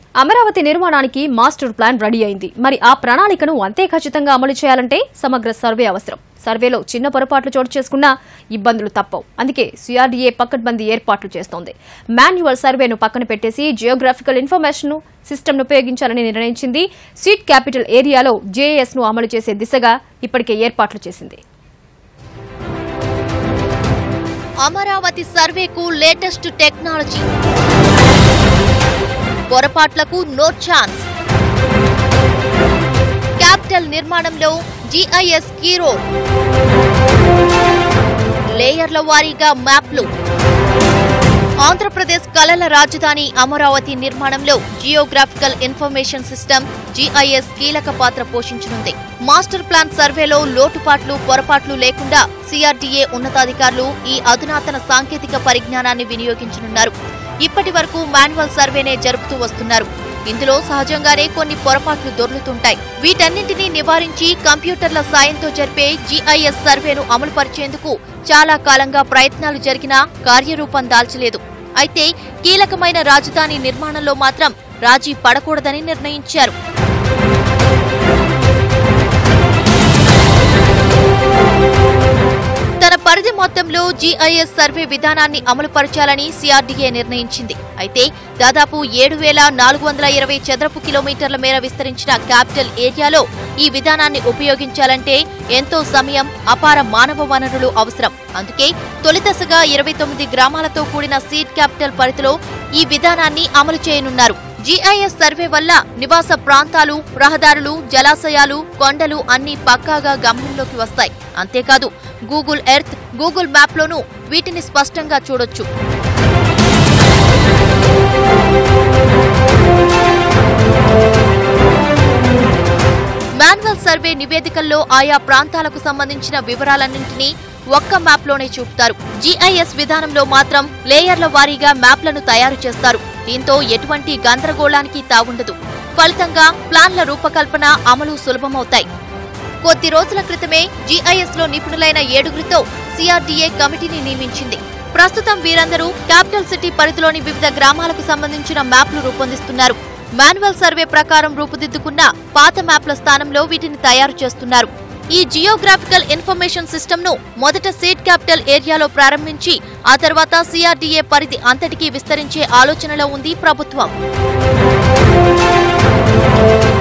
అమరావతి నిర్మాణానికి master plan ready అయింది మరి ఆ ప్రణాళికను అంతే ఖచ్చితంగా అమలు చేయాలంటే సమగ్ర సర్వే అవసరం సర్వేలో చిన్న పొరపాట్లు చోటు చేసుకున్నా ఇబ్బందులు తప్పవు అందుకే సిఆర్డీఏ పక్కడ్బందీ ఏర్పాట్లు చేస్తోంది మాన్యువల్ సర్వేను పక్కన పెట్టేసి జియోగ్రాఫికల్ ఇన్ఫర్మేషన్ సిస్టమ్ను ఉపయోగించాలని నిర్ణయించింది సీట్ క్యాపిటల్ ఏరియాలో జేఏఎస్ ను అమలు చేసే దిశగా ఇప్పటికే ఏర్పాట్లు చేసింది అమరావతి సర్వేకు లేటెస్ట్ టెక్నాలజీ పొరపాట్లకు నో ఛాన్స్ క్యాపిటల్ నిర్మాణంలో జిఐఎస్ కీ రోల్ లేయర్ల వారీగా మ్యాప్లు ఆంధ్రప్రదేశ్ కళల రాజధాని అమరావతి నిర్మాణంలో జియోగ్రాఫికల్ ఇన్ఫర్మేషన్ సిస్టమ్ జిఐఎస్ కీలక పాత్ర పోషించనుంది మాస్టర్ ప్లాన్ సర్వేలో లోటుపాట్లు పొరపాట్లు లేకుండా సిఆర్డీఏ ఉన్నతాధికారులు ఈ అధునాతన సాంకేతిక పరిజ్ఞానాన్ని వినియోగించనున్నారు ఇప్పటి వరకు మాన్యువల్ సర్వేనే జరుపుతూ వస్తున్నారు ఇందులో సహజంగానే కొన్ని పొరపాట్లు దొర్లుతుంటాయి వీటన్నింటినీ నివారించి కంప్యూటర్ల సాయంతో జరిపే జిఐఎస్ సర్వేను అమలు పరిచేందుకు చాలా కాలంగా ప్రయత్నాలు జరిగినా కార్యరూపం దాల్చలేదు అయితే కీలకమైన రాజధాని నిర్మాణంలో మాత్రం రాజీ పడకూడదని నిర్ణయించారు తన పరిధి మొత్తంలో జీఐఎస్ సర్వే విధానాన్ని అమలు పరచాలని సిఆర్డీఏ నిర్ణయించింది అయితే దాదాపు ఏడు వేల నాలుగు వందల ఇరవై చదరపు కిలోమీటర్ల మేర విస్తరించిన క్యాపిటల్ ఏరియాలో ఈ విధానాన్ని ఉపయోగించాలంటే ఎంతో సమయం అపార మానవ వనరులు అవసరం అందుకే తొలి దశగా ఇరవై తొమ్మిది గ్రామాలతో కూడిన సీట్ క్యాపిటల్ పరిధిలో ఈ విధానాన్ని అమలు చేయనున్నారు జీఐఎస్ సర్వే వల్ల నివాస ప్రాంతాలు రహదారులు జలాశయాలు కొండలు అన్ని పక్కాగా గమనంలోకి వస్తాయి అంతేకాదు గూగుల్ ఎర్త్ గూగుల్ మ్యాప్లోనూ వీటిని స్పష్టంగా చూడొచ్చు మాన్యువల్ సర్వే నివేదికల్లో ఆయా ప్రాంతాలకు సంబంధించిన వివరాలన్నింటినీ ఒక్క మ్యాప్లోనే చూపుతారు జీఐఎస్ విధానంలో మాత్రం లేయర్ల వారీగా మ్యాప్లను తయారు చేస్తారు దీంతో ఎటువంటి గందరగోళానికి తావుండదు ఫలితంగా ప్లాన్ల రూపకల్పన అమలు సులభమవుతాయి కొద్ది రోజుల క్రితమే జీఐఎస్ లో నిపుణులైన ఏడుగురితో సిఆర్డీఏ కమిటీని నియమించింది ప్రస్తుతం వీరందరూ క్యాపిటల్ సిటీ పరిధిలోని వివిధ గ్రామాలకు సంబంధించిన మ్యాప్లు రూపొందిస్తున్నారు మాన్యువల్ సర్వే ప్రకారం రూపుదిద్దుకున్న పాత మ్యాప్ల స్థానంలో వీటిని తయారు చేస్తున్నారు ఈ జియోగ్రాఫికల్ ఇన్ఫర్మేషన్ సిస్టమ్ ను మొదట సీట్ క్యాపిటల్ ఏరియాలో ప్రారంభించి ఆ తర్వాత సిఆర్డీఏ పరిధి అంతటికీ విస్తరించే ఆలోచనలో ఉంది ప్రభుత్వం